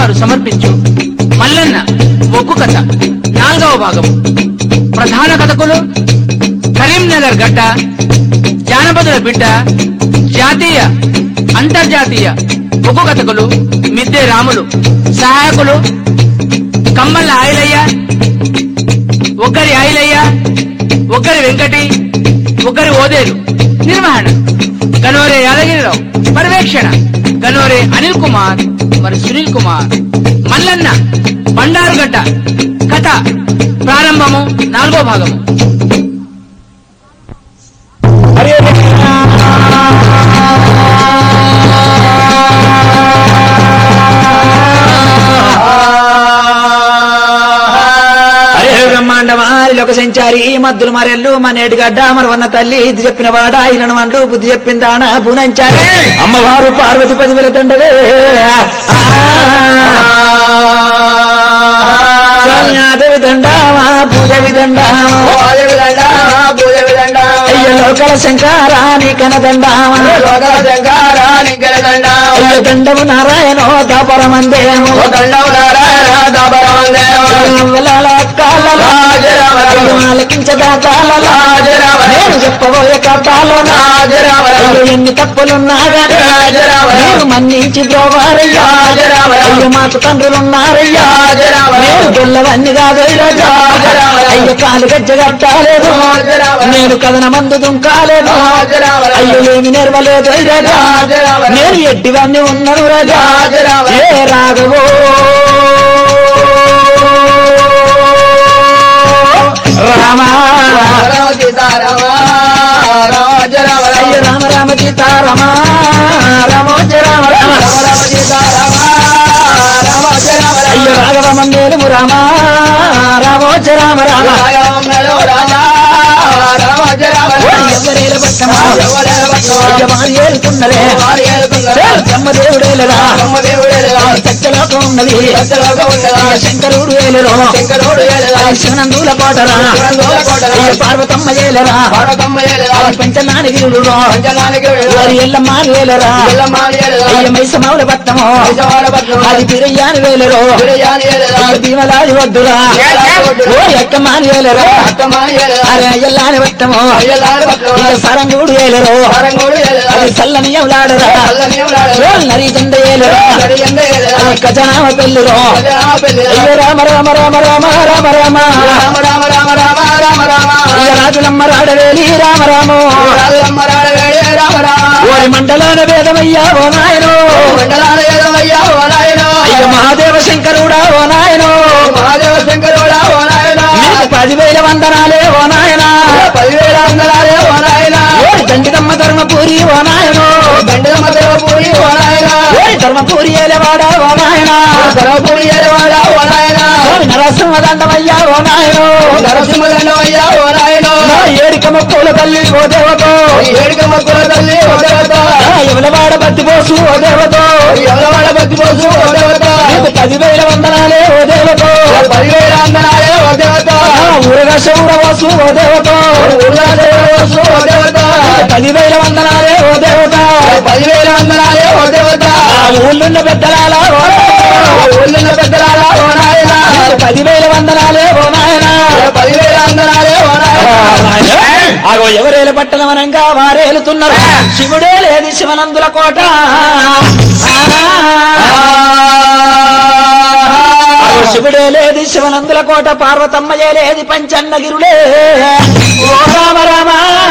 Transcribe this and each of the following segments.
వారు సమర్పించు మల్లన్న ఒగ్గు కథ నాలుగవ భాగం ప్రధాన కథకులు కరీంనగర్ గడ్డ జానపదుల బిడ్డ జాతీయ అంతర్జాతీయ ఒగ్గు కథకులు మిద్దె రాములు సహాయకులు కమ్మల్ల ఆయిలయ్య ఒక్కరి ఆయిలయ్య ఒక్కరి వెంకటి ఒక్కరి ఓదేలు నిర్వహణ గనోరే యాదగిరిరావు పర్యవేక్షణ గనోరే అనిల్ కుమార్ మరి సునీల్ కుమార్ మల్లన్న బండారుగడ్డ కథ ప్రారంభము నాలుగో భాగము హరే హరే బ్రహ్మాండమారి లోక సంచారి మద్దులు మరెల్లు మనేటి గడ్డ మరవన్న తల్లి ఇది చెప్పిన వాడ ఇరణ మండు బుద్ధి చెప్పిందాన పూనంచారి అమ్మవారు పార్వతి పది వేల తండలే దేవి దండామా పూజ విదండామా అయ్య లోకల శంకారా నీ కనదండామా అయ్య దండము నారాయణో దాపరమందేమో నేను చెప్పబోయే కథలో ఎన్ని తప్పులున్నా గాని నేను మన్నించి ద్రోవారయ్యా అయ్య మాకు తండ్రులున్నారయ్యా నేను గొల్లవన్నీ కాదు ఈరోజు. అయ్య కాలు గజ్జ కట్టాలేదు నేను కథన మందు దుంకాలేదు అయ్యో ఏమి నెరవలేదు ఈరోజు. నేను ఎడ్డివన్నీ ఉన్నాను రాజా ఏ రాఘవో రామా అయ్య రామ రామ సీతారామ రామోజ రామ రామ అయ్య రాఘవ మందేలు రామ రామోజ రామ రామ ఎవరేల పట్టమా అయ్య వారి ఏలుతున్నరే బ్రహ్మదేవుడేలరా సత్యలోకం ఉన్నది అయ్య శంకరుడు ఏలరో శివనందుల కోటరా అయ్య పార్వతమ్మ ఏలరా అయ్య పంచనానగిరుడు వారి ఎల్లమ్మ ఏలరా అయ్య మైసమావుల పట్టమో అది తిరయ్యాని వేలరో అయ్య భీమలాది వద్దురా ఓ ఎక్కమాని వేలరో అరే అయ్యల్లాని పట్టమో ఇక సరంగుడు ఏలరో అది చల్లని ఎవలాడరా నరి జెండ ఏలరా అది ఖజనామ పెళ్ళురో అయ్య రామ రామ రామ రామ రామ రామ ఇక రాజులమ్మ రాడవేలి రామ రామో ఓరి మండలాన వేదమయ్యా ఓ నాయనో అయ్య మహాదేవ శంకరుడా ఓ నాయనో నీకు పదివేల వందనాలే ఓ నాయనా ఓరి దండిదమ్మ ధర్మపూరి ఓ నాయనో ఓరి ధర్మపూరి ఏలవాడా ఓ నాయనా ఓరి నరసింహ దండమయ్యా ఓ నాయనో నా ఏడికమ్మ పూల తల్లి ఓ దేవతో నా ఎవలవాడ బతి పోసు ఓ దేవతో నీకు పదివేల వందనాలే ఓ దేవతో నా ఊరగా శౌరవాసు ఓ దేవతో నీకు పదివేల వందనాలే ఓ దేవత పదివేల వందనాలే ఓ దేవత ఆ ఊళ్ళున్న పెద్దలాల ఓ ఊళ్ళున్న పెద్దలారా ఓ నాయనా నీకు పదివేల వందనాలే ఓ నాయనా పదివేల వందనాలే ఓ నాయనా ఆగో ఎవరేల పట్టణ వనంగా వారేలుతున్నారు శివుడే లేది శివనందుల కోట ఆగో శివుడే లేది శివనందుల కోట పార్వతమ్మయే లేది పంచన్నగిరులే ఓ రామ రామ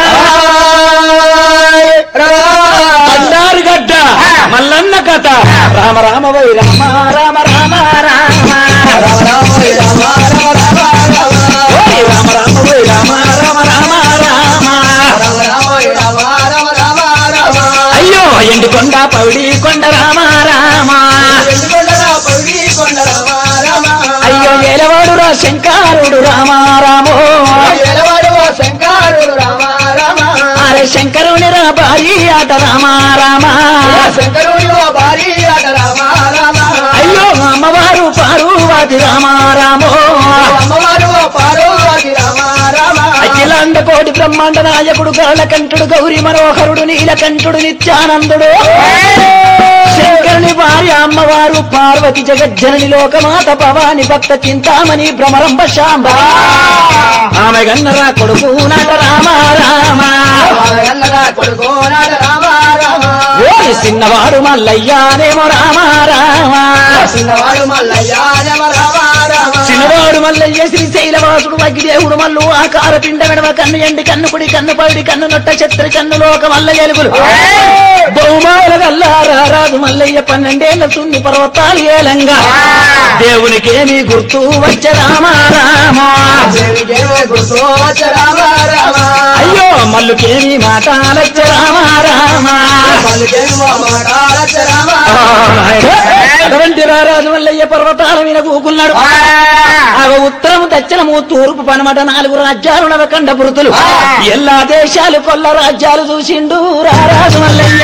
బండారు గడ్డ మల్లన్న కథ రామ రామ వై రామ రామ రామ రామ ఓయ్ రామ రామ వై రామ రామ రామ రామ అయ్యో ఎండి కొండ పౌడి కొండ రామ రామ అయ్యో ఏలవాడు రా శంకరుడు రామ రామో శంకరుడు రామ రామ అరే శంకరుని రా బాయి ఆట రామ రామ శంకరుడు భారీ అట రామ రామ అయ్యో అమ్మవారు పారువాది రామ రామో అమ్మవారు పార్వతి రామ రామ అఖిలాండ కోటి బ్రహ్మాండ నాయకుడు గరళకంఠుడు గౌరి మనోహరుడు నీలకంఠుడు నిత్యానందుడు శంకర శంకరుని భార్య అమ్మవారు పార్వతి జగజ్జనని లోకమాత భవాని భక్త చింతామణి భ్రమరంబ శాంబ ఆమె గన్నరా కొడుకు నట రామ రామ ఎల్లగా కొడుకోనాడు రామ రామ ఓరి చిన్నవాడు మల్లయ్యానేమో రామ రామ చిన్నవాడు మల్లయ్య రామ రామ రామ చిన్నవాడు మల్లయ్య శ్రీశైలవాసుడు అగ్గిదేవుడు మల్లు ఆకార పిండ విడవ కన్ను ఎండి కన్ను కుడి కన్ను పడి కన్ను నొట్ట చెత్రి కన్ను లోక మల్ల ఎలుగులు బహుమాల గల్లారా రాజు మల్లయ్య పన్నెండేళ్ల సున్ని పర్వతాలు ఏలంగా దేవునికేమి గుర్తు వచ్చే రామ రామ దేవికేమో గుర్తు వచ్చ రామ రామ అయ్యో మల్లుకేమి మాటాలచ్చ రామ రామ పలుకేమో మాటాలచ్చ రామ అటువంటి రారాజు మల్లయ్య పర్వతాల మీద కూకున్నాడు ఆ ఉత్తరము దక్షిణము తూర్పు పనమట నాలుగు రాజ్యాలు నవకండ పురుతులు ఎల్లా దేశాలు కొల్ల రాజ్యాలు చూసిండు రారాజు మల్లయ్య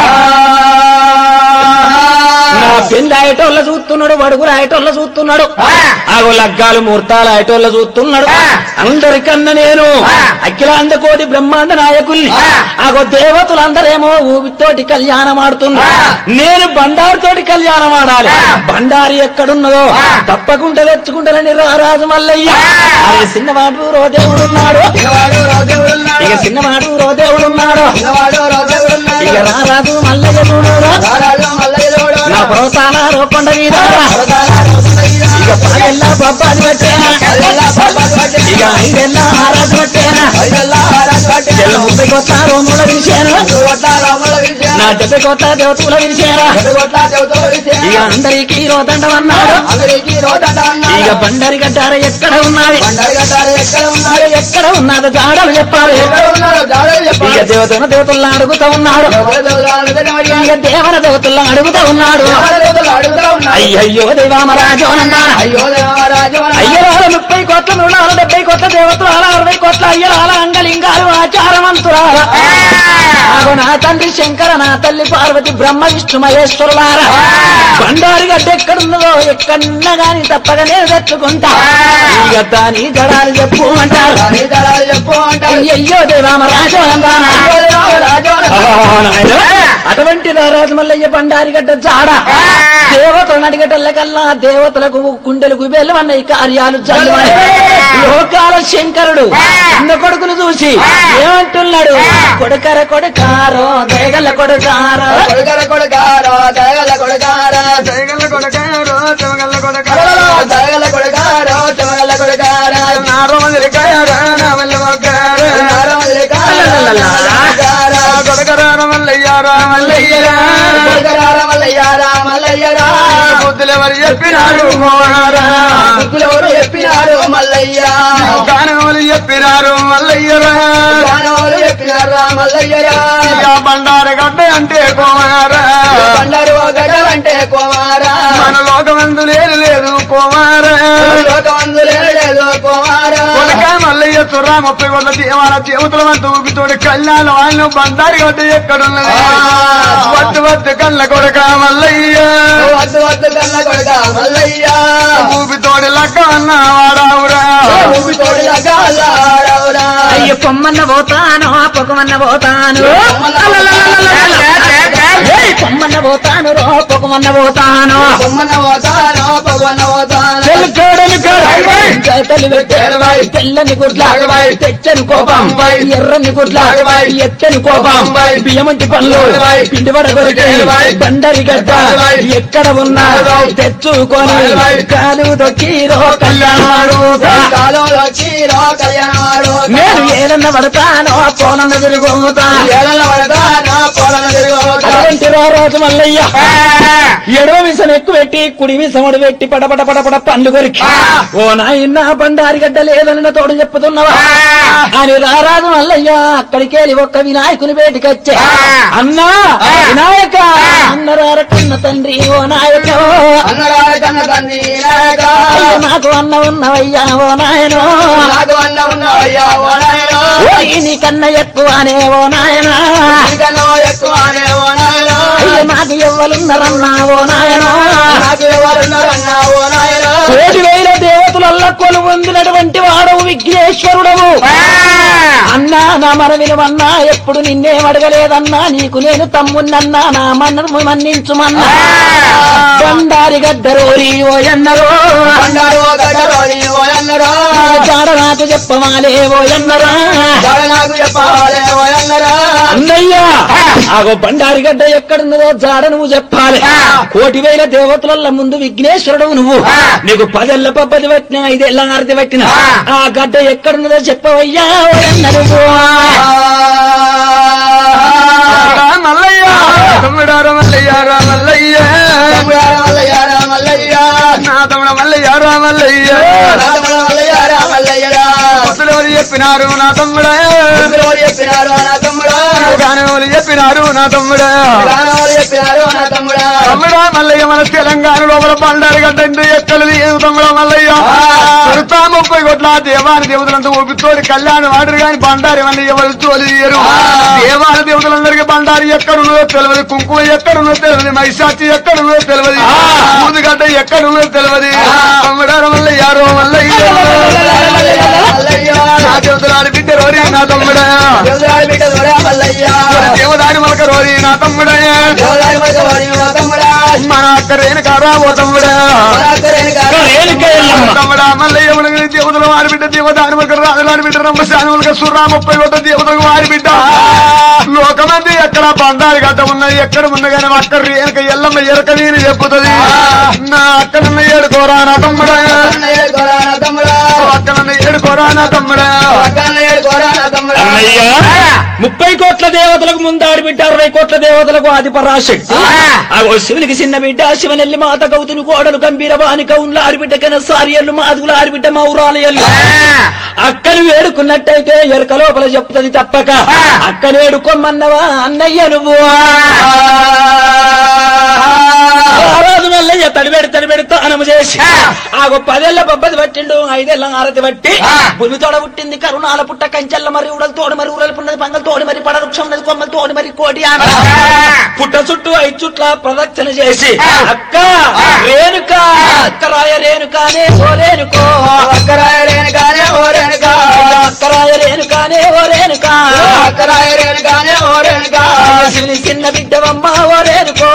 నా పెళ్లి ఆయటోళ్ళ చూస్తున్నాడు వడుగులు ఆయటోళ్ళ చూస్తున్నాడు ఆగో లగ్గాలు ముహూర్తాలు ఆయటోళ్ళ చూస్తున్నాడు అందరికన్నా నేను అఖిలాండ కోటి బ్రహ్మాండ నాయకుల్ని ఆగో దేవతలందరేమో ఊపితోటి కళ్యాణం ఆడుతున్నా నేను బండారితోటి కళ్యాణం ఆడాలి బండారి ఎక్కడున్నదో తప్పకుండా తెచ్చుకుంటానని రారాజు మల్లయ్య అరే చిన్నవాడు రో దేవుడున్నాడు పిల్లవాడు రాజుడున్నాడు ఇక చిన్నవాడు రో దేవుడున్నాడు పిల్లవాడు రాజుడున్నాడు ఇక రారాజు మల్లయ్య చూడురా రారాజు మల్లయ్య చూడు నా ప్రోత్సాహ రూపండ మీద ఇక పగెల్ల బొబ్బాది వచ్చేనా ఇక ఐదెల్ల ఆరాధన వచ్చేనా తెల్ల ముప్పై కొత్త రోముల విరిచేనా నా డెబ్బై కొత్త దేవతల విరిచేనా ఇక అందరికీ రోదండం అన్నాడు ఇక బండరి గడ్డార ఎక్కడ ఉన్నది ఇక ఎక్కడ ఉన్నది జాడలు చెప్పాలి ఇక దేవతన దేవతలను అడుగుతా ఉన్నాడు ఇక దేవన దేవతలను అడుగుతా ఉన్నాడు అయ్యయ్యో దేవామరాజు అన్నాడు అయ్యో దేవరాజు అయ్యరాల ముప్పై కోట్ల నూడాల డెబ్బై కోట్ల దేవతలాల అరవై కోట్ల అయ్యరాల అంగలింగాలు ఆచారవంతురాల ఆగో నా తండ్రి శంకర నా తల్లి పార్వతి బ్రహ్మ విష్ణు మహేశ్వరులార బండారి గడ్డ ఎక్కడున్నదో ఎక్కడన్నా గాని తప్పక నేను తెచ్చుకుంటా ఇక దాని జడాలు చెప్పు అంటారు చెప్పు అంటారు అయ్యయ్యో దేవామరాజు అన్నానా అటువంటి రారాజు మల్లయ్య బండారి గడ్డ జాడ దేవతలు అడిగటల్ల కల్లా దేవతలకు కుండెలకు వెళ్ళమన్న ఈ కార్యాలు జల్లుమని లోకాల శంకరుడు చిన్న కొడుకును చూసి ఏమంటున్నాడు కొడుకర కొడుకారో దేగల కొడుకారో కొడుకర కొడుకారా దయగల కొడుకారా దయగల కొడుకారో చెమగల కొడుకారా దయగల కొడుకారో చెమగల కొడుకారా నారమల్లికారా నామల్లమకారా నారమల్లికారా కొడుకరార మల్లయ్యారా మల్లయ్యరా కొడుకరార మల్లయ్యారా మల్లయ్యరా బుద్ధులెవరు చెప్పినారు మోహనారా బుద్ధులెవరు చెప్పినారు మల్లయ్య గానములు చెప్పినారు మల్లయ్యరా గానములు చెప్పినారా మల్లయ్యరా బండారు గడ్డ అంటే కోమారా బండారు గడ్డ అంటే కోమారా మన లోకమందు లేదు లేదు కోమారా లోకమందు లేదు లేదు కోమారా మల్లయ్య చుర్రా ముప్పై కోట్ల దేవాల దేవతల వంట ఊపితోటి కళ్యాణం వాళ్ళు బండారి గడ్డ ఎక్కడున్నది వద్దు వద్దు కళ్ళ కొడక మల్లయ్య వద్దు వద్దు కళ్ళ కొడక మల్లయ్య ఊపితోడి లక్క అన్న వాడావురా ఊపితోడి లక్క వాడావురా అయ్యో పొమ్మన్న పోతాను పొగమన్న పోతాను ఏయ్, పొమ్మన్న పోతాను రో పొగమన్న పోతాను పొమ్మన్న పోతాను పొగమన్న పోతాను తెల్లకోడలు చేతలు పెట్టారు తెల్లని గుడ్ల తెచ్చని కోపం ఎర్రని గుడ్ల ఎత్తని కోపం బియ్యమంటి పనులు పిండి పడగొరికి బండరి గడ్డ ఎక్కడ ఉన్నా తెచ్చుకొని కాలు దొక్కిరో కళ్యాణాడు కాలంలో చీరో కళ్యాణవాడు నేను ఏదన్నా పడతానో పోనన్న తిరుగుతా ఏళ్ళ పడతాను పొలం తిరుగుతా అటువంటి రోజు మల్లయ్య ఎడవ విసం ఎక్కువ పెట్టి కుడి విసముడు పెట్టి పడపడ పడపడ పండ్లు కొరికి ఓ నాయన బండారి గడ్డ లేదని తోడు చెప్పుతున్నావా అని రారాజు మల్లయ్య అక్కడికి వెళ్ళి ఒక్క వినాయకుని బయటికి వచ్చే అన్నా వినాయక అన్నరార కన్న తండ్రి ఓ నాయక అన్నరాల కన్న తండ్రి నాయక అయ్య నాకు అన్న ఉన్నవయ్యా ఓ నాయనో నాకు అన్న ఉన్నవయ్యా ఓ నాయనా ఓయ్ నీ కన్న ఎక్కువనే ఓ నాయనా నీకన్నా ఎక్కువనే ఓ నాయనా అయ్య నాకు ఎవ్వలున్నారన్నా ఓ నాయనా నాకు ఎవరున్నారన్నా ఓ నాయనా కోటి వేల దేవతలల్ల లోపల కొలువొందినటువంటి వాడవు విఘ్నేశ్వరుడవు అన్నా నా మనవినవన్నా ఎప్పుడు నిన్నేం అడగలేదన్నా నీకు నేను తమ్మున్నన్నా నా మనము మన్నించుమన్నా బండారి గద్దరోరి ఓయన్నరో బండారు గడ్డలోని ఓయన్నరా జాడ నాకు చెప్పవాలే ఓయన్నరా జడ నాకు చెప్పాలే ఓయన్నరా అన్నయ్యా ఆగో బండారి గడ్డ ఎక్కడున్నదో జాడ నువ్వు చెప్పాలి కోటి వేల దేవతల ముందు విఘ్నేశ్వరుడు నువ్వు నీకు పదేళ్ల పబ్బది పెట్టిన ఐదేళ్ల ఆరతి పెట్టిన ఆ గడ్డ ఎక్కడున్నదో చెప్పవయ్యా ఓయన్నరు మల్లయ్య తమ్ముడారా మల్లయ్య రా మల్లయ్య మల్లయ్య రా మల్లయ్య నా తమ్ముడ మల్లయ్య రా మల్లయ్య నా తమ్ముడ మల్లయ్య రా మల్లయ్య ముసలివారు చెప్పినారు నా తమ్ముడా ముసలివారు చెప్పినారు నా తమ్ముడా గానవాళ్ళు చెప్పినారు నా తమ్ముడా గానవాళ్ళు చెప్పినారు నా తమ్ముడా తమ్ముడా మల్లయ్య మన తెలంగాణ లోపల బండారు గడ్డ ఎక్కలేదు ఏం తమ్ముడా మల్లయ్య కొడతా ముప్పై కోట్ల దేవాని దేవతలంతా ఊపితోడి కళ్యాణం ఆడరు గాని బండారు మళ్ళీ ఎవరు తోలియరు దేవాల దేవతలందరికీ బండారు ఎక్కడున్నదో తెలియదు కుంకుమ ఎక్కడున్నదో తెలియదు మైసాచి ఎక్కడున్నదో తెలియదు ముందుగడ్డ ఎక్కడున్నదో తెలియదు తమ్ముడారు మల్లయ్య యారో మల్లయ్య నా దేవతలాడి బిడ్డ రోరి నా తమ్ముడా దేవదాని మలక రోరి నా తమ్ముడా మన అక్క రేణుకారా ఓ తమ్ముడా తమ్ముడా మల్లయ్య మునగ దేవతల వారి బిడ్డ దేవదాని మలక రాజులాని బిడ్డ రంభశాని మలక సుర్రా ముప్పై కోట్ల దేవతలకు వారి బిడ్డ లోకమంది ఎక్కడ బండారు గడ్డ ఉన్నది ఎక్కడ ఉన్న కానీ అక్క రేణుక ఎల్లమ్మ ఎరక నేను చెప్పుతుంది నా అక్కడన్న ఏడుకోరా నా తమ్ముడా అక్కడన్న ఏడుకోరా నా తమ్ముడా అన్నయ్యా ముప్పై కోట్ల దేవతలకు ముందాడి బిడ్డ అరవై కోట్ల దేవతలకు ఆది పరాశక్తి ఆగో శివునికి చిన్న బిడ్డ శివనెల్లి మాత గౌతుని కోడలు గంభీర వాని కౌన్ల ఆడిబిడ్డ కన సారియల్లు మాదుగుల ఆడిబిడ్డ మౌరాలయల్లు అక్కని వేడుకున్నట్టయితే ఎరక లోపల చెప్తుంది తప్పక అక్కని వేడుకోమన్నవా అన్నయ్య నువ్వు ఆ రోజు మల్లయ్య తడిబెడి తడిబెడి తానము చేసి ఆగో పదేళ్ల బొబ్బది పట్టిండు ఐదేళ్ల ఆరతి పట్టి భూమి తోడ పుట్టింది కరుణాల పుట్ట కంచెల్ల మరి ఉడలు తోడు మరి ఉడలు పున్నది పంగలు తోడు మరి పడ వృక్షం ఉన్నది కొమ్మలు తోడు మరి కోటి ఆన పుట్ట చుట్టూ ఐదు చుట్ల ప్రదక్షిణ చేసి అక్క రేణుక అక్క రాయ రేణుకానే ఓ రేణుకో అక్కరాయ రేణుకానే ఓ రేణుక శివుని చిన్న బిడ్డవమ్మ ఓ రేణుకో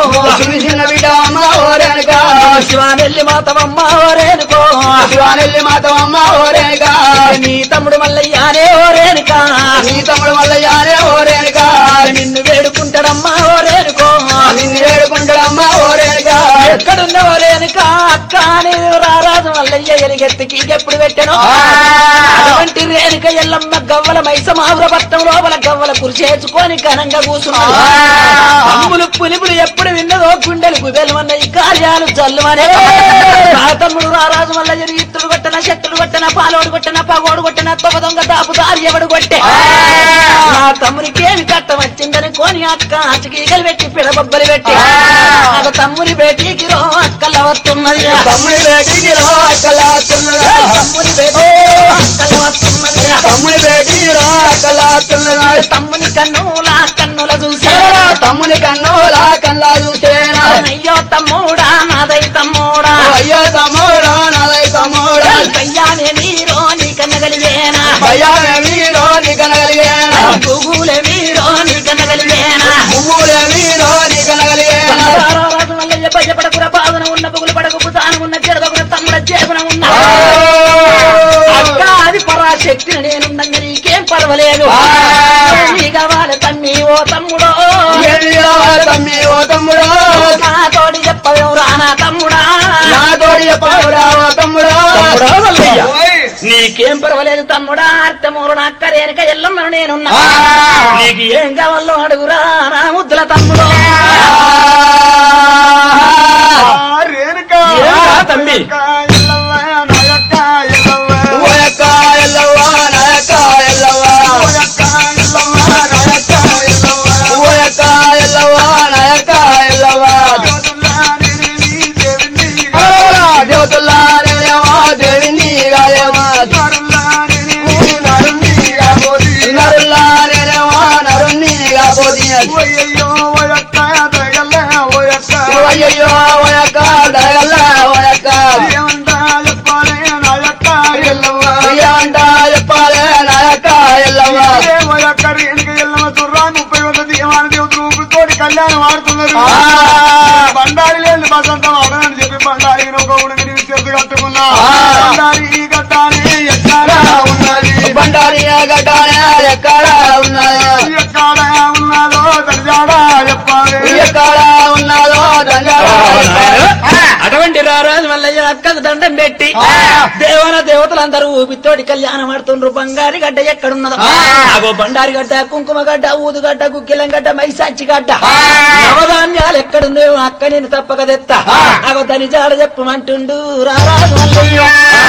శివానెల్లి మాతవమ్మ ఓ రేణుకో శివానెల్లి మాతమ్మ ఓరేనుక నీ తమ్ముడు మల్లయ్యానే ఓ రేణుక నీ తమ్ముడు మల్లయ్యానే ఓరేనుక నిన్ను వేడుకుంటాడమ్మా ఓ రేణుకో నిన్ను వేడుకుంటాడమ్మ ఓరేనుక ఎక్కడున్న ఓ రేణుక అక్క నీవు రారాజు మల్లయ్య ఎలిగెత్తికి ఎప్పుడు పెట్టాను అటువంటి రేణుక ఎల్లమ్మ గవ్వల మైసమావుర పట్టం లోపల గవ్వల కురిచేసుకొని ఘనంగా కూర్చున్నాడు అమ్ములు పులిపులు ఎప్పుడు విన్నదో గుండెలు గుబెలమన్న ఈ కార్యాలు జల్లుమనే నా తమ్ముడు రారాజు వల్ల ఇత్తుడు కొట్టన శక్తుడు కొట్టన పాలోడు కొట్టన పగోడు కొట్టన తొగ దొంగ దాపు దారి ఎవడు కొట్టే నా తమ్మునికి ఏమి కట్టం వచ్చిందని కోని అక్క అచ్చకీగలు పెట్టి పిడబొబ్బలు పెట్టి ఒక తమ్ముని బేటీకి రో అక్కల వస్తున్నది తమ్ముడి బేటీకి రో అక్కలా వస్తున్నదా తమ్ముని బేటీ అక్కల వస్తున్నది తమ్ముడి బేటీకి రో అక్కలా వస్తున్నదా తమ్ముని కన్నుల కన్నుల చూసా తమ్ముని కన్నులా కల్లా చూసేనా అయ్యో తమ్ముడా నాదై తమ్ముడా అయ్యో తమ్ముడా నాదై తమ్ముడా కయ్యానే నీరో నీ కన్నగలివేనా భయానే మీరో నీ కనగలిగేనా పువ్వులే మీరో నీ కన్నగలివేనా పువ్వులే మీరో నీ కనగలిగేనా భయపడకుర బాధన ఉన్న పుగులు పడకు పుతాన ఉన్న జరగకుర తమ్ముడ చేపన ఉన్న అక్క అది పరాశక్తిని నేనుండంగా నీకేం పర్వాలేదు నీ కావాలి తమ్మి ఓ తమ్ముడో ఏమి కావాలి తమ్మి ఓ తమ్ముడు నా తోడి చెప్పవేం రానా తమ్ముడా నా తోడి చెప్పావురా ఓ తమ్ముడు తమ్ముడా మల్లయ్య. నీకేం పర్వాలేదు తమ్ముడా అర్థమూరు నా అక్కరేనక ఎల్లమ్మను నేనున్నా నీకు ఏం కావాలో అడుగురా నా ముద్దుల తమ్ముడు రేణుక ఏరా తమ్మి? ఓయక్క ఎల్లవ్వ నాయక్క ఎల్లవ్వ ఓయక్క ఎల్లవ్వ నాయక్క ఎల్లవ్వ దేవతల్లారేమో దేవిని గాయేమో నరుల్లారేమో నరుణ్ణి కాబోది అయ్యయ్యో ఓయక్క దయగల్ల ఓయక్క కళ్యాణం ఆడుతున్నారు బండారి లేదు బసంతం ఆడనని చెప్పి బండారి ఒక ఉడికి చేతి కట్టుకున్నా బండారి ఈ గట్టాని ఎక్కడ ఉన్నది బండారి గడ్డానే ఎక్కడ ఉన్నది ఎక్కడ ఉన్నదో దర్జాడా చెప్పాలి ఎక్కడ ఉన్నదో అటువంటి రారాజు మల్లయ్య అక్కకు దండం పెట్టి దేవన దేవతలందరూ ఊపితోటి కళ్యాణం ఆడుతుండ్రు బంగారి గడ్డ ఎక్కడున్నదో అగో బండారి గడ్డ కుంకుమ గడ్డ ఊదుగడ్డ గుక్కిలం గడ్డ మైసాచి గడ్డ నవధాన్యాలు ఎక్కడున్నాయో అక్క నేను తప్పక తెత్తా అగో తని జాడ చెప్పమంటుండు రారాజు మల్లయ్య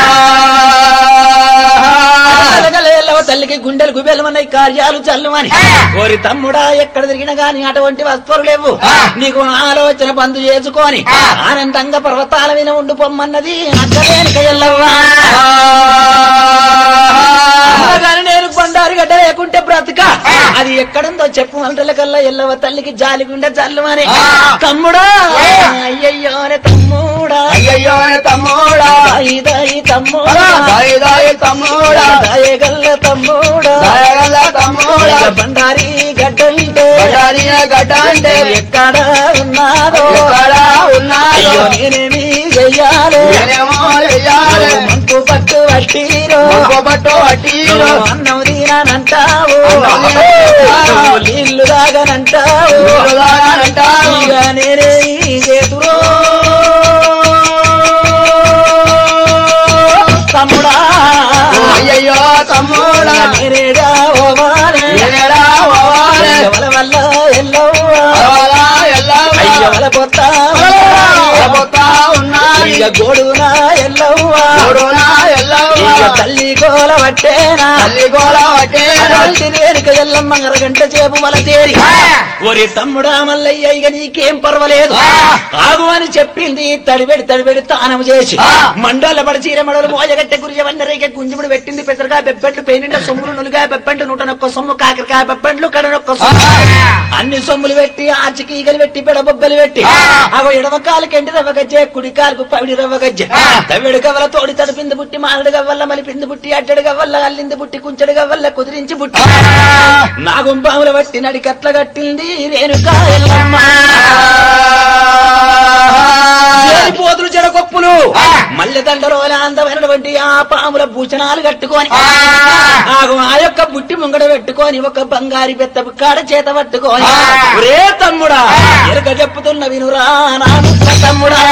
అలగలేలవ తల్లికి గుండెలు గుబెలమన్నాయి కార్యాలు చల్లుమని ఓరి తమ్ముడా ఎక్కడ తిరిగినా గాని అటువంటి వస్తువులు లేవు నీకు ఆలోచన బంధు చేసుకొని ఆనందంగా పర్వతాల మీద ఉండు పొమ్మన్నది అక్కలేనిక ఎల్లవ్వా కానీ నేను బండారి గడ్డ లేకుంటే బ్రతుక అది ఎక్కడుందో చెప్పు మంటల కల్లా ఎల్లవ తల్లికి జాలి గుండె చల్లుమని తమ్ముడా అయ్యయ్యో రే తమ్ముడా అయ్యయ్యో తమ్ముడా దాయి దాయి తమ్ముడా దాయి దాయి తమ్ముడా దాయగల్ల తమ్ముడా దయగల తమ్ముడా ఇక బండారి గడ్డంటే బండారి గడ్డ అంటే ఎక్కడ ఉన్నాదో ఎక్కడ ఉన్నాదో అయ్యో నేనేమి చెయ్యాలి నేనేమో చెయ్యాలి. మంకు పట్టు వట్టిరో పట్టు అటీలో అన్నం తినానంటావు అన్నం తినానంటావు. నీళ్లు తాగనంటావు నీళ్లు తాగనంటావు. ఇక నేనేమి చేతురో తమ్ముడా అయ్యయ్యో తమ్ముడా నేనేడా ఓవానే నేనేడా ఓవానే. ఎవల వల్ల ఎల్లవ్వా అవలా ఎల్లవ్వ. అయ్యవల పొత్త పోతా ఉన్నాయి ఇక గోడునా ఎల్లవ్వా చూడునా ఎల్లవ్వ. ఇక తల్లి గోల పట్టేనా తల్లి గోడ పట్టేనా. అలాంటి రేణుక ఎల్లమ్మ గంట చేపు మల తేరి ఒరి తమ్ముడా మల్లయ్య ఇక నీకేం పర్వాలేదు ఆగు అని చెప్పింది తడిబెడి తడిబెడి తానం చేసి మండల పడి చీర మడలు మోజగట్టె గురి వన్నరేక గుంజుముడు పెట్టింది పెసరకాయ బెబ్బెట్లు పేనిండ సొమ్ములు నులుగా బెప్పంట్లు నూట నొక్క సొమ్ము కాకరకాయ బెప్పంట్లు కడనొక్క సొమ్ము అన్ని సొమ్ములు పెట్టి ఆచికి ఈగలు పెట్టి పెడబొబ్బలు పెట్టి అగో ఎడమ కాలుకి ఎండి రవ్వ గజ్జె కుడి కాలుకు పవిడి రవ్వ గజ్జె తవిడు గవ్వల తోడి తడిపింది బుట్టి మారడు గవ్వల్ల మలిపింది బుట్టి అడ్డడు గవ్వల్ల అల్లింది బుట్టి కుంచెడు గవ్వల్ల కుదిరించి బుట్టి నాగుంపాముల బట్టి నడికట్ల కట్టింది రేణుకా ఎల్లమ్మ ఏడు పోతులు జడకొప్పులు మల్లె దండరోల అందమైనటువంటి ఆ పాముల భూషణాలు కట్టుకొని ఆగు ఆ యొక్క బుట్టి ముంగడ పెట్టుకొని ఒక బంగారి బెత్త కాడ చేత పట్టుకొని ఒరే తమ్ముడా ఎరక చెప్పుతున్న వినురా నా ముక్క తమ్ముడా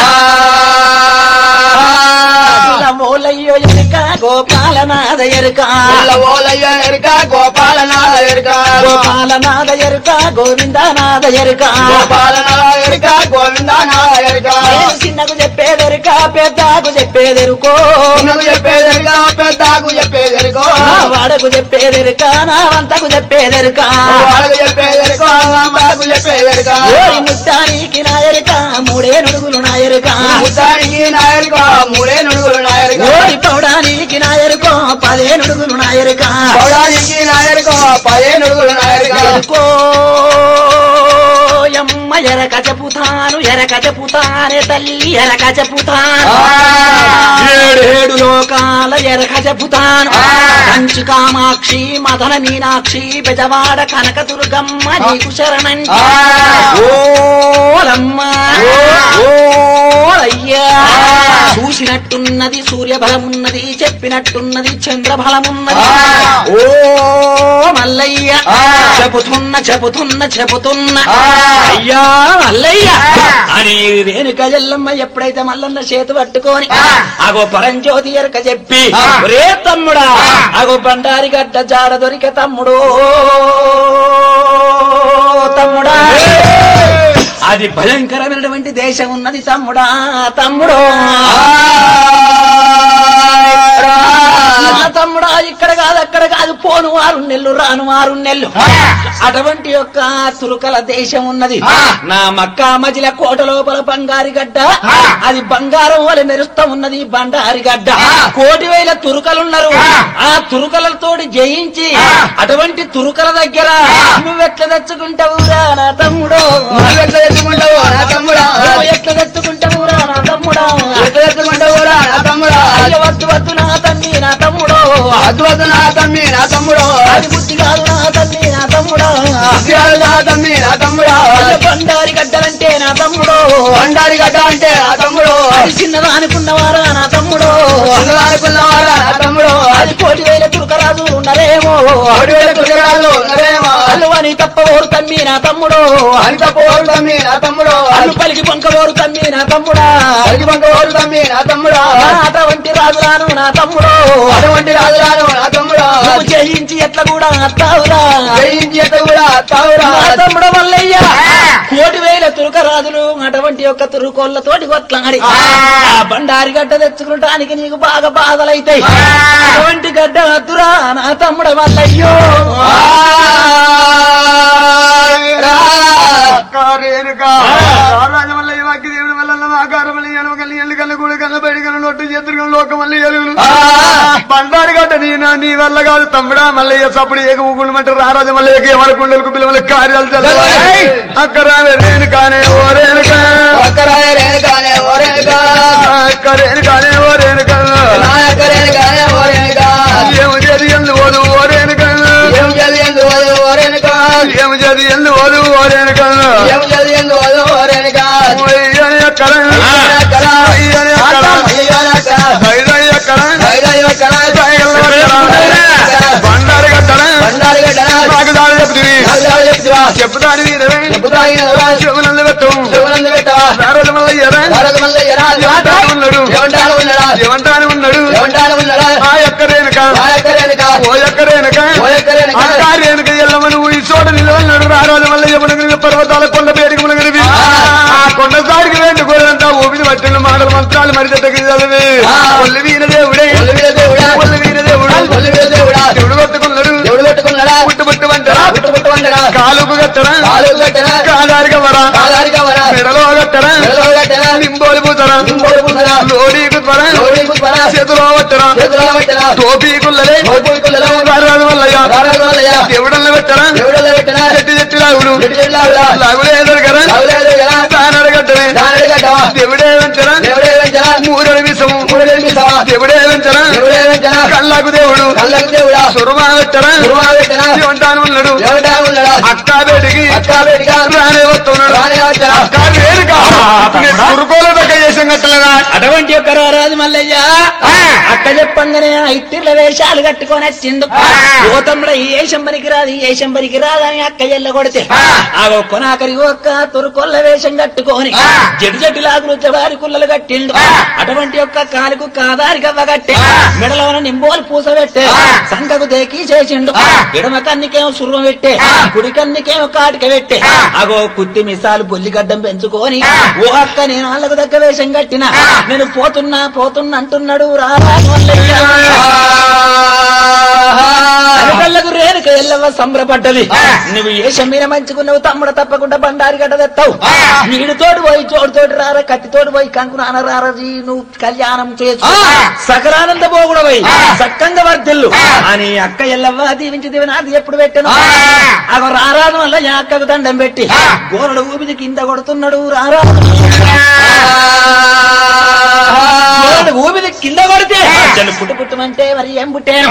మోలయ్యో ఎరుక గోపాలనాథ ఎరుక ఓల ఓలయ్య ఎరుక గోపాలనాథ ఎరుక గోపాలనాథ ఎరుక గోవిందనాథ ఎరుక గోపాలనాథ ఎరుక గోవిందనాథ ఎరుక నేను చిన్నకు చెప్పేదెరుక పెద్దకు చెప్పేదెరుకో చిన్నకు చెప్పేదెరుక పెద్దకు చెప్పేదెరుక నా వాడకు చెప్పేదెరుక నా వంతకు చెప్పేదెరుక వాళ్ళకు చెప్పేదెరుక అమ్మకు చెప్పేదెరుక ఓరి ముత్తానికి నా ఎరుక మూడే నుడుగులు నా ఎరుక ముత్తానికి నా ఎరుక మూడే నుడుగులు నా ఎరుక ఓరి పౌడానికి నా ఎరుక పదే నుడుగులు నా ఎరుక పౌడానికి నా ఎరుక పదే నుడుగులు నా ఎరుక ఎరుకో యమ్మ ఎరక చెపుతాను ఎరక చెపుతానే తల్లి ఎరక చెపుతాను ఏడేడు లోకాల ఎరక చెబుతాను కంచి కామాక్షి మదన మీనాక్షి బెజవాడ కనక దుర్గమ్మ నీకు శరణంటి ఓలమ్మ ఓలయ్యా చూసినట్టున్నది సూర్య బలమున్నది చెప్పినట్టున్నది చంద్ర బలమున్నది ఓ మల్లయ్య చెబుతున్న చెబుతున్న చెబుతున్న అయ్యా మల్లయ్య అని రేణుక ఎల్లమ్మ ఎప్పుడైతే మల్లన్న చేతు పట్టుకొని అగో పరంజ్యోతి ఎరక చెప్పి రే తమ్ముడా అగో బండారి గడ్డ జాడ దొరిక తమ్ముడు తమ్ముడా అది భయంకరమైనటువంటి దేశం ఉన్నది తమ్ముడా తమ్ముడు నా తమ్ముడా ఇక్కడ కాదు అక్కడ కాదు పోను ఆరు నెల్లు రాను ఆరు నెల్లు అటువంటి యొక్క తురుకల దేశం ఉన్నది నా మక్కా మజిల కోట లోపల బంగారి గడ్డ అది బంగారం వల్ల మెరుస్తా ఉన్నది బండారి గడ్డ కోటి వేల తురుకలున్నారు ఆ తురుకలతోటి జయించి అటువంటి తురుకల దగ్గర నువ్వెట్లా తెచ్చుకుంటావురా నా తమ్ముడు ఎట్లా తెచ్చుకుంటావు నా తమ్ముడా నువ్వు ఎట్లా తెచ్చుకుంటావురా నా తమ్ముడా ఎట్లా తెచ్చుకుంటావురా నా తమ్ముడా అయ్య వద్దు వద్దు నా తల్లి నా తమ్ముడు అద్దు వద్దు నా తమ్మి నా తమ్ముడు అది బుద్ధి కాదు నా తల్లి నా తమ్ముడు అద్దు నా తమ్మి నా తమ్ముడా చిన్నదా అనుకున్నవారా నా తమ్ముడు అనుకున్నవారా నా తమ్ముడు అది కోటి వేల తురకరాజు ఉన్నరేమో కోటి వేల తులరాలు ఉన్నదేమో అల్లు అని తప్పవోరు తమ్మి నా తమ్ముడు అంత పోరు తమ్మి నా తమ్ముడు అల్లు పలికి పొంకవోరు తమ్మి నా తమ్ముడా అడిగి పంక పోరు తమ్మి నా తమ్ముడు నా అటువంటి రాజురాను నా తమ్ముడు అటువంటి రాజురాను నా తమ్ముడు నువ్వు జయించి ఎట్లా కూడా అత్తావురా జయించి ఎత్త కూడా తావురా నా తమ్ముడు మల్లయ్య కోటి వేల తురుకరాజులు అటువంటి యొక్క తురుకోళ్లతోటి కొట్లాడి ఆ బండారి గడ్డ తెచ్చుకుంటానికి నీకు బాగా బాధలైతాయి అటువంటి గడ్డ వద్దురా నా తమ్ముడు మల్లయ్యో బండారు గడ్డ నీ నా నీ వల్ల కాదు తమ్ముడా మల్లయ్య సప్పుడు ఏక ఊగులు మంటే రారాజు మల్లయ్యకి ఏమనుకుండలకు పిల్లల కార్యాలు చదవాలి అక్కడ నేను కానే ఓ రేణుక ఒక్కరాయ రేణుకానే ఓ రేణుక అక్క రేణుకానే ఓ రేణుక నాయక రేణుకానే ఓ రేణుక ఏమి చేది ఎందు ఓదు ఓ రేణుక ఏం చదివింది ఓదు ఓ రేణుక ఏమి చేది ఎందు ఓదు ఓ రేణుక ఏం చదివింది ఓదు ఓ రేణుక అయ్యని అక్కడ అయ్యని అక్కడ ఐదయ్య అక్కడ బండారు గడ్డ నాకు దాడి చెప్తుంది చెప్పుదాని వీరవే చెవులందు పెట్టు రారాజు మల్లయ్యరా ఉన్నాడు ఏమంటాను ఉన్నాడు ఆ యొక్క రేణుక ఓ యొక్క రేణుక అక్కా రేణుక ఎల్లమ్మ నువ్వు ఈ చోట నిలవన్నాడు రారాజు మల్లయ్య మునగని పర్వతాల కొండ పేరుకి మునగనివి ఆ కొండ సారికి వేண்டுకోలేదంతా ఊపిరి పట్టిన మాటలు మంత్రాలు మరి దగ్గర చదివి ఒళ్ళు వీణ దేవుడే ఒళ్ళు వీణ దేవుడు దేవుడు కొట్టుకున్నాడు పుట్టు పుట్టు వంటరా కాలుకు కట్టరా కాదారిగా వరా మెడలో కట్టరా నింబోలు పూతరా లోడీకు త్వర చేతిలో పట్టరా టోపీ కుల్లలే రారాజు మల్లయ్య దేవుడల్ని పెట్టరా చెట్టు చెట్టు లాగుడు లాగులే ఎదురుగరా దానడగడ్డమే దేవుడే వెంచరా మూరడి విషము దేవుడే వెంచరా కళ్ళకు దేవుడు సురమా పెట్టరా ఏమంటాను ఉన్నాడు అక్కా బేటికి రానే వస్తున్నాడు అక్కా వేరుక కురుకోల దగ్గర చేసాం కట్టలేదా అటువంటి యొక్క రారాజు మల్లయ్య అక్క చెప్పంగానే ఆ ఇట్టిర్ల వేషాలు కట్టుకొని వచ్చిండు ఓ తమ్ముడ ఈ ఏషం పనికి రాదు ఈ ఏషం పనికి రాదని అక్క ఎల్ల కొడితే ఆ కొనాకరి ఒక్క తురుకొల్ల వేషం కట్టుకొని జడ్డు జడ్డు లాగులు జవారి కుల్లలు కట్టిండు అటువంటి యొక్క కాలుకు కాదారి గవ్వ కట్టి మెడలోన నింబోలు పూస పెట్టే సంకకు దేకి చేసిండు ఎడమ కన్నికేమో సుర్వం పెట్టే కుడి కన్నికేమో కాటిక పెట్టే అగో కుత్తి మిసాలు బొల్లిగడ్డం పెంచుకొని ఓ అక్క నేను వాళ్ళకు దగ్గర వేషం కట్టిన నేను పోతున్నా పోతున్నా అంటున్నాడు రారాజు మల్లయ్య కళ్ళకు రేణుక ఎల్లవ సంబరపడ్డది నువ్వు ఏ షమీన మంచుకున్నావు తమ్ముడు తప్పకుండా బండారి గడ్డ తెస్తావు నీడు తోడు పోయి చోటు తోటి రారా కత్తి తోడు పోయి కంకు నాన్న రారజీ నువ్వు కళ్యాణం చేయొచ్చు సకరానంద పోగుడవై సక్కంగా వర్ధిల్లు అని అక్క ఎల్లవ్వ దీవించి దివినాది ఎప్పుడు పెట్టను అగో రారాదు వల్ల ఈ అక్కకు దండం పెట్టి గోరడు ఊపిది కింద కొడుతున్నాడు రారాదు గోరడు ఊపిది కింద కొడితే జల్లు పుట్టు పుట్టుమంటే మరి ఏం పుట్టాను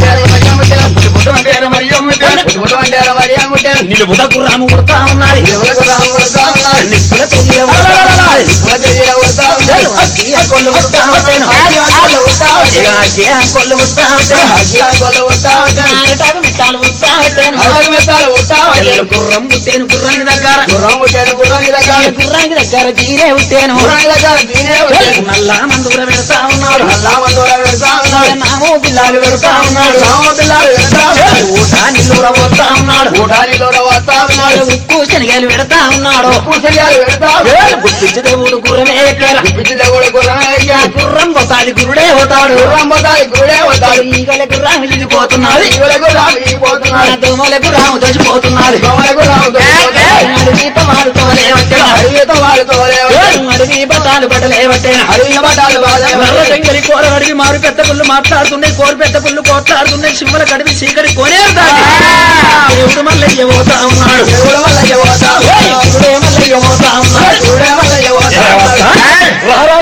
నిన్ను బుధకు రాము కొడతా ఉన్నది నిప్పుల తొలియ కొడతా ఉన్నది. జల్లు అగ్గియ కొల్లు కొడతా ఉంటాను. ఇక అగ్గియ కొల్లు కొడతా ఉంటాను. ఆడటాకు మిట్టాలు కొడతా ఉంటాను. జల్లు గుర్రం పుట్టేను గుర్రానికి దగ్గర గుర్రానికి దగ్గర జీరే పుట్టాను నల్లా మందుర పెడతా ఉన్నాడు నామో పిల్లాలు పెడతా ఉన్నాడు ఊట నిల్లుర పోతా ఉన్నాడు ఉప్పు శనగలు పెడతా ఉన్నాడు గుర్తించి దేవుడు గుర్రమే ఎక్కేల గుర్రం పోతాది గురుడే పోతాడు ఈగల గుర్రం వెళ్ళిపోతున్నది దోమలకు రాము దోచిపోతున్నది అడవి పమాలుతోనే వచ్చేలా అడవి బట్టాలు బట్టలే పట్టేనా నల్ల చెంగలి కూర అడిగి మారు పెద్ద పుల్లు మాట్లాడుతున్నాయి కోరు పెద్ద పుల్లు కోట్లాడుతున్నాయి సింహల కడివి చీకటి కొనేరుతాడు దేవుడు మల్లయ్య పోతా ఉన్నాడు దేవుడే మల్లయ్య పోతా ఉన్నాడు రారాజు మల్లయ్య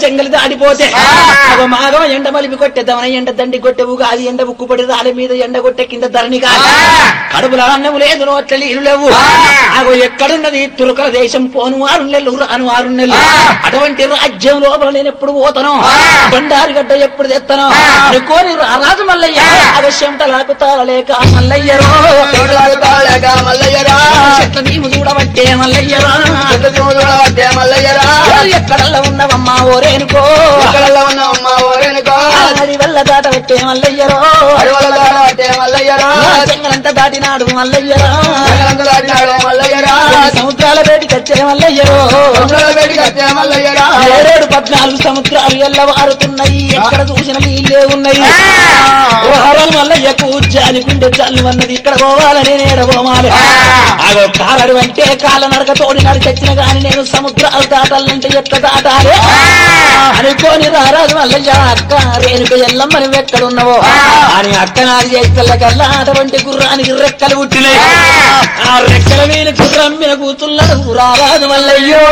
జంగలి దాడిపోతే అగో మాగం ఎండ మలిపి కొట్టే దవన ఎండ దండి కొట్టే ఉగాది ఎండ ఉక్కుపడి రాలి మీద ఎండ కొట్టే కింద ధరణి కాదు కడుపుల అన్నం లేదు నోట్ల నీళ్ళు లేవు అగో ఎక్కడున్నది తురుకల దేశం పోను ఆరు నెలలు రాను ఆరు నెలలు అటువంటి రాజ్యం లోపల నేను ఎప్పుడు పోతాను బండారు గడ్డ ఎప్పుడు తెస్తాను అనుకోని రారాజు మల్లయ్య అవశ్యం తలాకు తాళలేక మల్లయ్యరో తాళక మల్లయ్యరా చెట్ల నీవు చూడబట్టే మల్లయ్యరా పెద్ద చూడు పట్టే మల్లయ్యరా ఎక్కడల్లా ఉన్నవమ్మా ఓరేనుకో ఎక్కడల్లో ఉన్న అమ్మ ఓరేనుకో నడి వల్ల దాట పెట్టే మల్లయ్యరో అడవుల తాళ పట్టే మల్లయ్యరా చెంగలంతా దాటినాడు మల్లయ్యరా జగనంత దాటినాడు మల్లయ్యరా సముద్రాల వేడికి వచ్చే మల్లయ్యరో సముద్రాల వేడికి వచ్చే మల్లయ్యరా ఏడేడు పద్నాలుగు సముద్రాలు ఎల్లవారుతున్నాయి ఎక్కడ చూసిన నీళ్ళే ఉన్నాయి ఓహరాలు మల్లయ్యకు జాలి గుండె జల్లు అన్నది ఇక్కడ పోవాలని నేడ పోవాలి ఆగో కాలడు అంటే కాళ్ళ నడక తోడి నడిచొచ్చిన గాని నేను సముద్రాలు దాటాలంటే ఎట్లా దాటాలి అనుకోని రారాజు మల్లయ్య అక్క రేణుక ఎల్లమ్మని ఎక్కడున్నావో అని అక్క నాది చేస్తల కల్లా అటువంటి గుర్రానికి రెక్కలు పుట్టినాయి ఆ రెక్కల మీద గుర్రం మీద కూతున్నాడు రారాజు మల్లయ్యో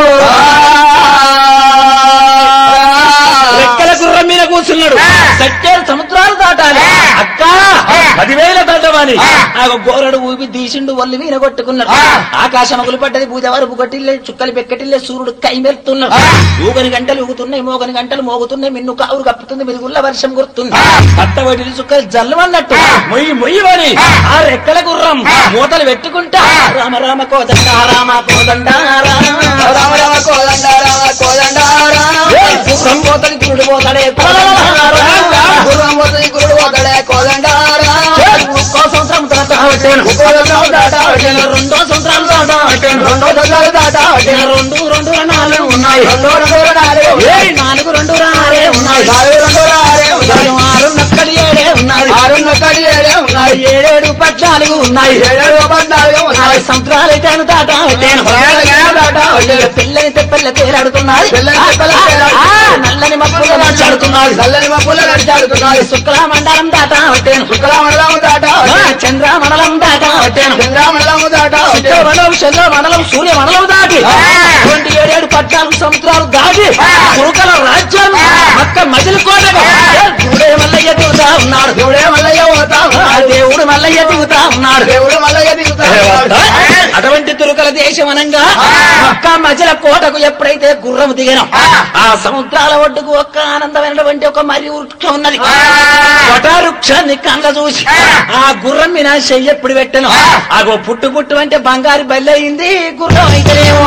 రెక్కల గుర్రం మీద కూర్చున్నాడు సత్యాలు సముద్రాలు దాటాలి అక్క పదివేల దాటమని ఆ గోరడు ఊపి తీసిండు వల్లి వీన కొట్టుకున్నాడు ఆకాశం అగులు పడ్డది పూజ వరపు కొట్టిల్లే చుక్కలు పెక్కటిల్లే సూర్యుడు కైమెలుతున్నాడు ఊగని గంటలు ఊగుతున్నాయి మోగని గంటలు మోగుతున్నాయి మిన్ను కావురు కప్పుతుంది మిరుగుల్ల వర్షం కురుతుంది పట్టబడి చుక్కలు జల్లమన్నట్టు మొయ్యి మొయ్యమని ఆ రెక్కల గుర్రం మూతలు పెట్టుకుంటా రామ రామ కోదండ రామ కోదండ రామ రామ రామ కోదండ రామ కోదండ గుర్రం పోతని గురుడు పోతాడే గుర్రం పోతుంది గురుడు పోతాడే కోదండ ఒక్కో సంవత్సరం తర్వాత పెట్టాను. రెండో సంవత్సరం తర్వాత పెట్టాను. రెండో సంవత్సరాలు దాటా రెండు రెండు నాలుగు ఉన్నాయి రెండో రెండో నాలుగు ఏయ్, నాలుగు రెండు ఆరే ఉన్నాయి నాలుగు రెండో ఆరే ఉన్నాయి ఆరు నక్కడి ఏడే ఉన్నాయి ఆరు నక్కడి ఏడే ఉన్నాయి ఏడేడు పద్నాలుగు ఉన్నాయి ఏడు పద్నాలుగు ఉన్నాయి నాలుగు సంవత్సరాలు అయితే దాటా పెట్టాను దాటా పిల్లని తెప్పల్ల తేలాడుతున్నాడు పిల్లని తెప్పల తేలాడుతున్నాడు. ఆ, నల్లని మప్పులు నడిచాడుతున్నాడు నల్లని మబ్బులు నడిచాడుతున్నాయి శుక్ల మండలం దాటా పెట్టాను శుక్రమండలం దాటా చంద్ర మండలం దాటా పెట్టాను చంద్రమండలం దాటా మండలం చంద్ర మండలం సూర్య మండలం దాటి ట్వంటీ ఏడేడు పద్నాలుగు సముద్రాలు దాటి కురుకల రాజ్యం మక్క మజిలి కోటగా దేవుడే మల్లయ్య దిగుతా ఉన్నాడు దేవుడే మల్లయ్య పోతా ఆ దేవుడు మల్లయ్య దిగుతా ఉన్నాడు దేవుడు మల్లయ్య దిగుతా అటువంటి తురుకల దేశం అనంగా మక్క మధ్యల కోటకు ఎప్పుడైతే గుర్రం దిగినాం ఆ సముద్రాల ఒడ్డుకు ఒక్క ఆనందమైనటువంటి ఒక మరి వృక్షం ఉన్నది వృక్షాన్ని కండ చూసి ఆ గుర్రం మీద చెయ్యి ఎప్పుడు పెట్టను ఆగో పుట్టు పుట్టు అంటే బంగారు బల్లి అయింది గుర్రం అయితేనేమో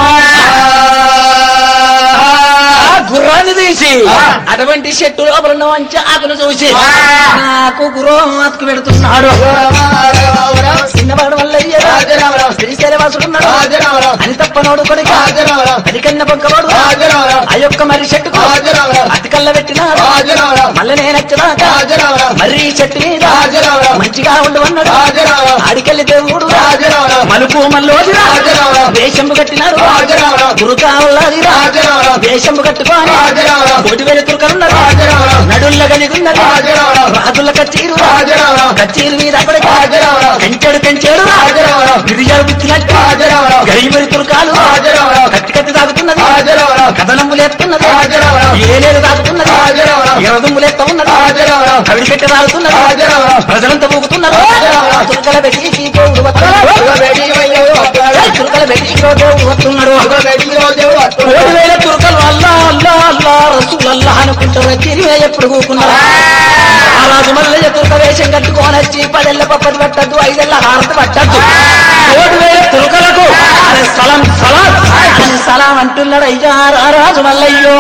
ఆ గుర్రాన్ని తీసి అటువంటి చెట్టు లోపల ఉన్న మంచి ఆకును చూసి నాకు గుర్రం అతుకు పెడుతున్నాడు చిన్నవాడు వల్ల శ్రీశైలవాసుడున్నాడు అని తప్పనోడు కొడుక అది కన్న పొక్కవాడు ఆ యొక్క మరి చెట్టుకు అతి కళ్ళ పెట్టినాడు మళ్ళీ నేను వచ్చినాక మరి ఈ చెట్టు మీద మంచిగా ఉండవన్నాడు ఆడికెళ్ళి దేవుడు మలుపు మల్లోది వేషంపు కట్టినాడు గురుకా ఉన్నది వేషంపు కట్టుకొని కోటి వేల తురుకలున్నారు నడుల్ల కలిగున్నది రాజుల కచ్చీరు కచ్చీరు మీద అక్కడికి కంచెడు కంచెడు గిరిజాలు పుచ్చినట్టు గరీబరి తురుకాలు కత్తి కత్తి తాగుతున్నది కథనంబులేస్తున్నది ఏలేరు తాగుతున్నది ఎరదుంబులేస్త ఉన్నది కవిడి పెట్టె తాగుతున్నది ప్రజలంతా ఊగుతున్నారు తురుకల పెట్టి దేవుడు వస్తున్నాడు తురుకల పెట్టి దేవుడు వస్తున్నాడు మూడు వేల తురకలు అల్లా అల్లా అల్లా రసూల్ అల్లా అనుకుంటారు తిరిగి ఎప్పుడు కూకున్నారు ఆ రాజు మల్లయ్య తురక వేషం కట్టుకొని వచ్చి పదెళ్ళ పప్పటి పట్టద్దు ఐదెళ్ళ హారతి పట్టద్దు మూడు వేల తురకలకు అరే సలాం సలాం అని సలాం అంటున్నాడు అయ్యా రా రాజు మల్లయ్యో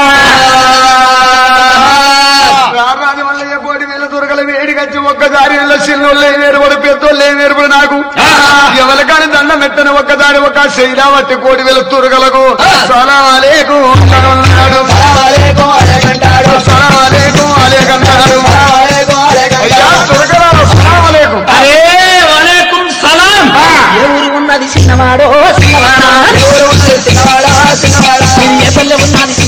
రారాజు మల్లయ్య కోటి వేల దొరకల వేడి కచ్చి ఒక్కసారి చిన్నోళ్ళే నేర్పడు పెద్దోళ్ళే నేర్పడు నాకు ఎవరికాని దండం పెట్టని ఒక్కసారి ఒక శైలా వట్టి కోటి వేల తురగలకు సలాలేకు అన్నాడు సలాలేకు అలేకన్నాడు అయ్యా తురగలాలు సలాలేకు అరే వలేకుం సలాం ఏ ఊరు ఉన్నది చిన్నవాడో చిన్నవాడా ఏ పల్లె ఉన్నది